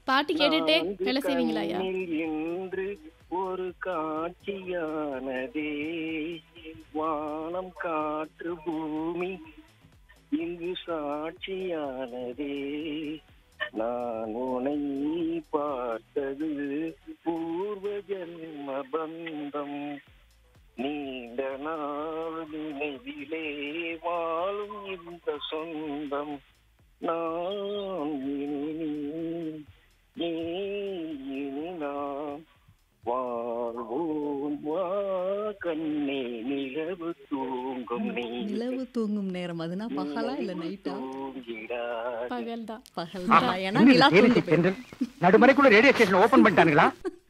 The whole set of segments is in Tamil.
பாட்டு கேட்டுட்டே நான்கு வேலை செய்வீங்களா ஐயா கண்ணில் இன்று ஒரு காட்சியானதே வானம் காற்று பூமி இங்கு சாட்சியானதே நான் உனை பார்த்தது பூர்வ ஜன்ம பந்தம் நீண்ட நாள் நினைவிலே வாழும் இந்த சொந்தம் நான் இனி நீ இனி நாம் வாழ்வோம் வா கண்ணே நிலவு தூங்கும் நீ நிலவு தூங்கும் நேரம் அதுனா பகலா இல்ல நைட்டா தூங்கிடாது பகல் தான் பகல் தான் ஏன்னா நிலா தூங்கு போயிடும். நடுமறைக்குள்ள ரேடியோ ஸ்டேஷன் ஓபன் பண்ணிட்டானுங்களா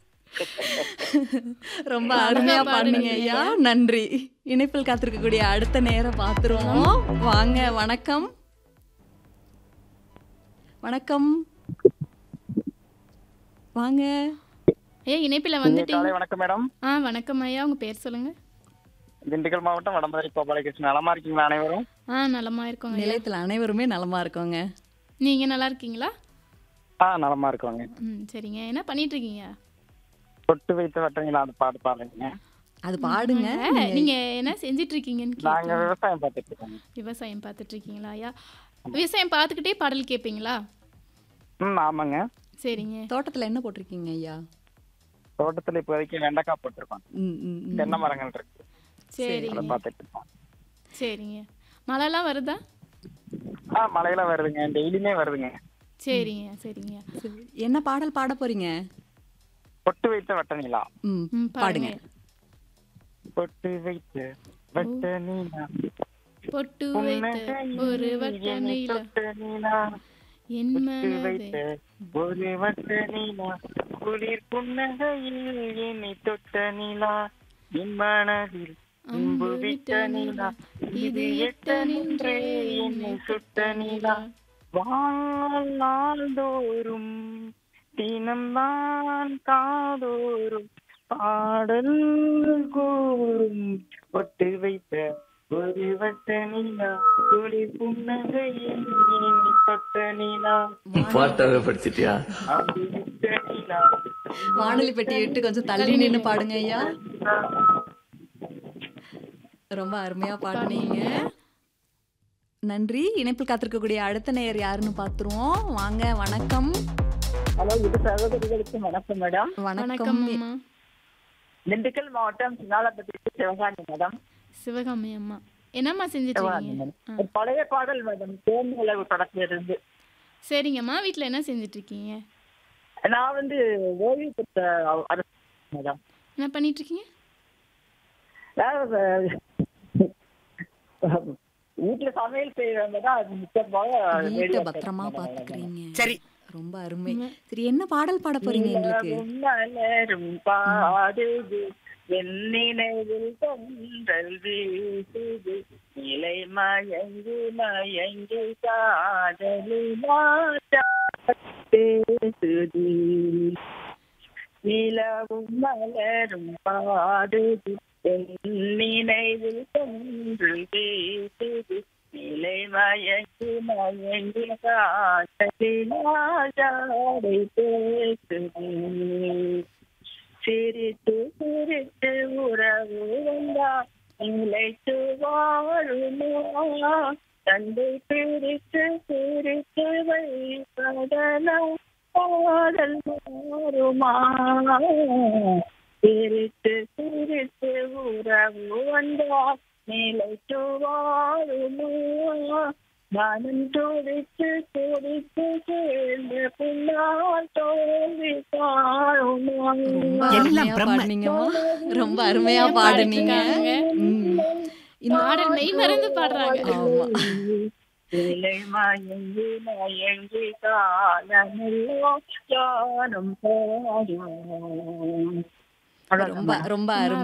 ரொம்ப அருமையா பாடுனீங்க ஐயா நன்றி இணைப்பில் காத்திருக்கக்கூடிய அடுத்த நேரம் பார்த்துருவோம் வாங்க வணக்கம் வணக்கம் வாங்க ஐயா இணைப்பில் காலை வந்துட்டீங்க வணக்கம் மேடம் ஆ வணக்கம் ஐயா உங்க பேர் சொல்லுங்க திண்டுக்கல் மாவட்டம் வடமதுரை கோபாலகிருஷ்ணன் நலமா இருக்கீங்களா அனைவரும் ஆ நலமா இருக்கோங்க ஐயா நிலையத்தில் அனைவருமே நலமா இருக்கோங்க நீங்க நல்லா இருக்கீங்களா ஆ நலமா இருக்கோங்க ம் சரிங்க என்ன பண்ணிட்டு இருக்கீங்க தொட்டு வைத்த வட்டங்களா அந்த பாட்டு பாடுறீங்க அது பாடுங்க ஆ, நீங்க என்ன செஞ்சிட்டு இருக்கீங்கன்னு நாங்க கேட்டேன் விவசாயம் பார்த்துட்டு இருக்கோங்க விவசாயம் பார்த்துட்டு இருக்கீங்களா ஐயா விவசாயம் பார்த்துக்கிட்டே பாடல் கேட்பீங்களா ம் ஆமாங்க சரிங்க தோட்டத்துல என்ன போட்டிருக்கீங்க ஐயா தோட்டத்துல இப்போதைக்கு வெண்டைக்காய் போட்டிருக்கோம் ம், ம், ம். தென்னை மரங்கள் இருக்கு அதை சரிங்க பார்த்துட்டு இருக்கோம் சரிங்க மழைலாம் வருதா ஆ மழையெல்லாம் வருதுங்க டெய்லியுமே வருதுங்க சரிங்க சரிங்க சரி. என்ன பாடல் பாட போறீங்க பொட்டு வைத்த வட்டணிலா ம் ம் பாடுங்க பாடுங்க பொட்டு வைத்த வட்டணிலா பொட்டு வைத்த ஒரு வட்ட என்னை நீல தொட்ட நீலா என் பொட்டு மனதை வைத்த ஒரு வட்ட நீலா குளிர் புன்னகையில் என்னை தொட்ட நீலா என் மனதில் அம்பு விட்ட நீலா இது எட்ட நின்றே என்னை சுட்ட நீலா வாழ் நாள்தோறும் தினம்தான் காதோறும் பாடல் கூறும் ஒட்டு வைத்த ஒரு வட்ட நீலா குளிர் புன்னகையில் என்னை தொட்ட நீலா பாட்டாவே படிச்சிட்டியா அம்பு விட்ட நீலா வானொலி பெட்டி விட்டு கொஞ்சம் தள்ளி நின்னு பாடுங்க ஐயா ரொம்ப அருமையா பாடுனீங்க நன்றி இணைப்பில் காத்திருக்கக்கூடிய அடுத்த நேயர் யாருன்னு பார்த்துருவோம் வாங்க வணக்கம் ஹலோ இது சகோதரிகளுக்கு வணக்கம் மேடம் வணக்கம் வணக்கம் அம்மா திண்டுக்கல் மாவட்டம் சின்னாலப்பட்டி சிவகாமி மேடம் சிவகாமி அம்மா என்னம்மா செஞ்சுட்டு சிவகாமி இருக்கீங்க மேடம் ஆ. ஒரு பழைய பாடல் மேடம் தேன் உலகு தொடக்கத்துல இருந்து சரிங்கம்மா வீட்ல என்ன செஞ்சுட்டு இருக்கீங்க நான் வந்து ஓய்வு பெற்ற அரசு மேடம் என்ன பண்ணிட்டு இருக்கீங்க அதாவது, வீட்டுல சமையல் செய்யறவங்க தான் அது முக்கியமாக வீட்டை radio பத்திரமா கேட்கணும் மேடம். பாத்துக்கிறீங்க சரி ரொம்ப அருமை சரி என்ன பாடல் பாட போறீங்க எங்களுக்கு நிலவும் மலரும் பாடுது என் நினைவில் தொன்றல் வீசுது நிலை மயங்கு மயங்கு காதலி பேசுது நிலவும் மலரும் பாடுது என் நினைவில் தொன்றல் வீசுது நிலை மயங்கு மயங்கு காதலினாடை பேசுது சிரித்து சிரித்து உறவு வந்தா நிலைத்து வாழுமா தந்தை பிரித்து பிரித்து வைப்பதனால் பாடல் மாறுமா சிரித்து சிரித்து உறவு வந்தா நிலைத்து வாழுமா மனம் துடித்து துடித்து சேர்ந்த பின்னால் தோல்வி காணுமா ரொம்ப எல்லாம் அருமையா பிரம்ம. பாடுனீங்கம்மா ரொம்ப அருமையா பாடுனீங்க ம். இந்த பாடல் மெய் மறந்து பாடுறாங்க ஆமா இலை மயங்கி மயங்கி காலமெல்லாம் யானும் பாடும் ரொம்ப ரொம்ப அருமை